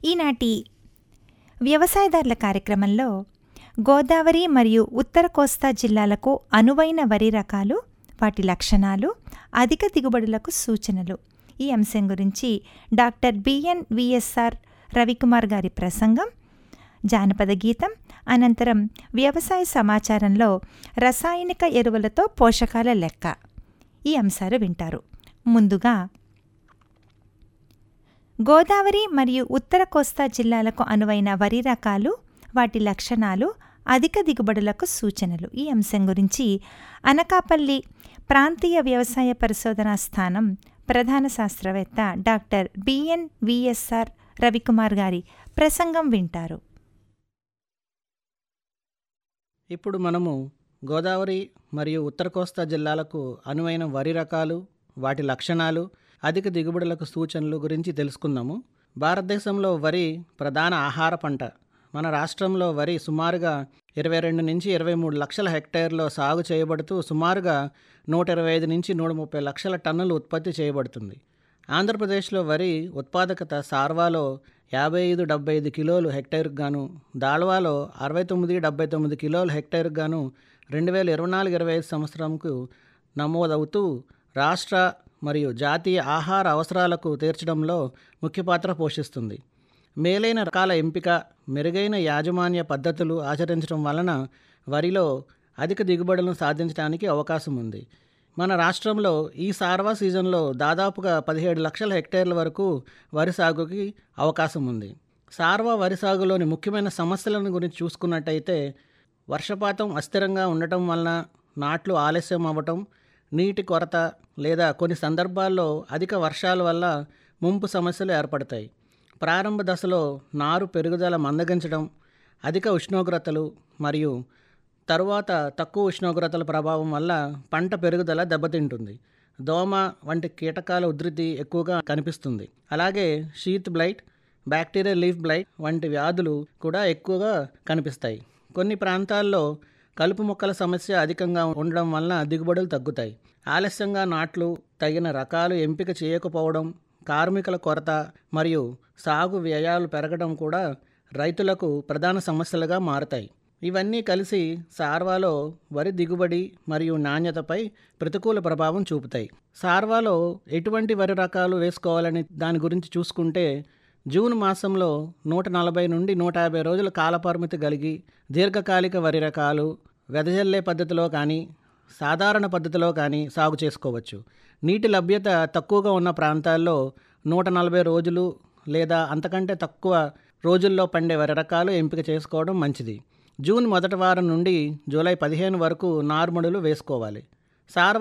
ఈనాటి వ్యవసాయదారుల కార్యక్రమంలో గోదావరి మరియు ఉత్తర కోస్తా జిల్లాలకు అనువైన వరి రకాలు వాటి లక్షణాలు అధిక దిగుబడులకు సూచనలు ఈ అంశం గురించి డాక్టర్ బిఎన్ విఎస్ఆర్ రవికుమార్ గారి ప్రసంగం జానపద గీతం అనంతరం వ్యవసాయ సమాచారంలో రసాయనిక ఎరువులతో పోషకాల లెక్క ఈ అంశాలు వింటారు ముందుగా గోదావరి మరియు ఉత్తర కోస్తా జిల్లాలకు అనువైన వరి రకాలు వాటి లక్షణాలు అధిక దిగుబడులకు సూచనలు ఈ అంశం గురించి అనకాపల్లి ప్రాంతీయ వ్యవసాయ పరిశోధనా స్థానం ప్రధాన శాస్త్రవేత్త డాక్టర్ బిఎన్ విఎస్ఆర్ రవికుమార్ గారి ప్రసంగం వింటారు ఇప్పుడు మనము గోదావరి మరియు ఉత్తర కోస్తా జిల్లాలకు అనువైన వరి రకాలు వాటి లక్షణాలు అధిక దిగుబడులకు సూచనలు గురించి తెలుసుకుందాము భారతదేశంలో వరి ప్రధాన ఆహార పంట మన రాష్ట్రంలో వరి సుమారుగా ఇరవై రెండు నుంచి ఇరవై మూడు లక్షల హెక్టేర్లో సాగు చేయబడుతూ సుమారుగా నూట ఇరవై ఐదు నుంచి నూట ముప్పై లక్షల టన్నులు ఉత్పత్తి చేయబడుతుంది ఆంధ్రప్రదేశ్లో వరి ఉత్పాదకత సార్వాలో యాభై ఐదు డెబ్బై ఐదు కిలోలు హెక్టేర్కు గాను దాల్వాలో అరవై తొమ్మిది డెబ్బై తొమ్మిది కిలోలు హెక్టేర్కు గాను రెండు వేల ఇరవై నాలుగు ఇరవై ఐదు సంవత్సరంకు నమోదవుతూ రాష్ట్ర మరియు జాతీయ ఆహార అవసరాలకు తీర్చడంలో ముఖ్య పాత్ర పోషిస్తుంది మేలైన రకాల ఎంపిక మెరుగైన యాజమాన్య పద్ధతులు ఆచరించడం వలన వరిలో అధిక దిగుబడులను సాధించడానికి అవకాశం ఉంది మన రాష్ట్రంలో ఈ సార్వా సీజన్లో దాదాపుగా పదిహేడు లక్షల హెక్టేర్ల వరకు వరి సాగుకి అవకాశం ఉంది సార్వా వరి సాగులోని ముఖ్యమైన సమస్యలను గురించి చూసుకున్నట్టయితే వర్షపాతం అస్థిరంగా ఉండటం వలన నాట్లు ఆలస్యం అవ్వటం నీటి కొరత లేదా కొన్ని సందర్భాల్లో అధిక వర్షాల వల్ల ముంపు సమస్యలు ఏర్పడతాయి ప్రారంభ దశలో నారు పెరుగుదల మందగించడం అధిక ఉష్ణోగ్రతలు మరియు తరువాత తక్కువ ఉష్ణోగ్రతల ప్రభావం వల్ల పంట పెరుగుదల దెబ్బతింటుంది దోమ వంటి కీటకాల ఉధృతి ఎక్కువగా కనిపిస్తుంది అలాగే sheath blight bacteria leaf blight వంటి వ్యాధులు కూడా ఎక్కువగా కనిపిస్తాయి కొన్ని ప్రాంతాల్లో కలుపు మొక్కల సమస్య అధికంగా ఉండడం వలన దిగుబడులు తగ్గుతాయి ఆలస్యంగా నాట్లు తగిన రకాలు ఎంపిక చేయకపోవడం కార్మికుల కొరత మరియు సాగు వ్యయాలు పెరగడం కూడా రైతులకు ప్రధాన సమస్యలుగా మారతాయి ఇవన్నీ కలిసి సార్వాలో వరి దిగుబడి మరియు నాణ్యతపై ప్రతికూల ప్రభావం చూపుతాయి సార్వాలో ఎటువంటి వరి రకాలు వేసుకోవాలని దాని గురించి చూసుకుంటే జూన్ మాసంలో నూట నలభై నుండి నూట యాభై రోజుల కాలపరిమితి కలిగి దీర్ఘకాలిక వరి రకాలు వెదజల్లే పద్ధతిలో కానీ సాధారణ పద్ధతిలో కానీ సాగు చేసుకోవచ్చు నీటి లభ్యత తక్కువగా ఉన్న ప్రాంతాల్లో నూట నలభై రోజులు లేదా అంతకంటే తక్కువ రోజుల్లో పండే వరి రకాలు ఎంపిక చేసుకోవడం మంచిది జూన్ మొదటి వారం నుండి జూలై పదిహేను వరకు నార్మడులు వేసుకోవాలి సార్వ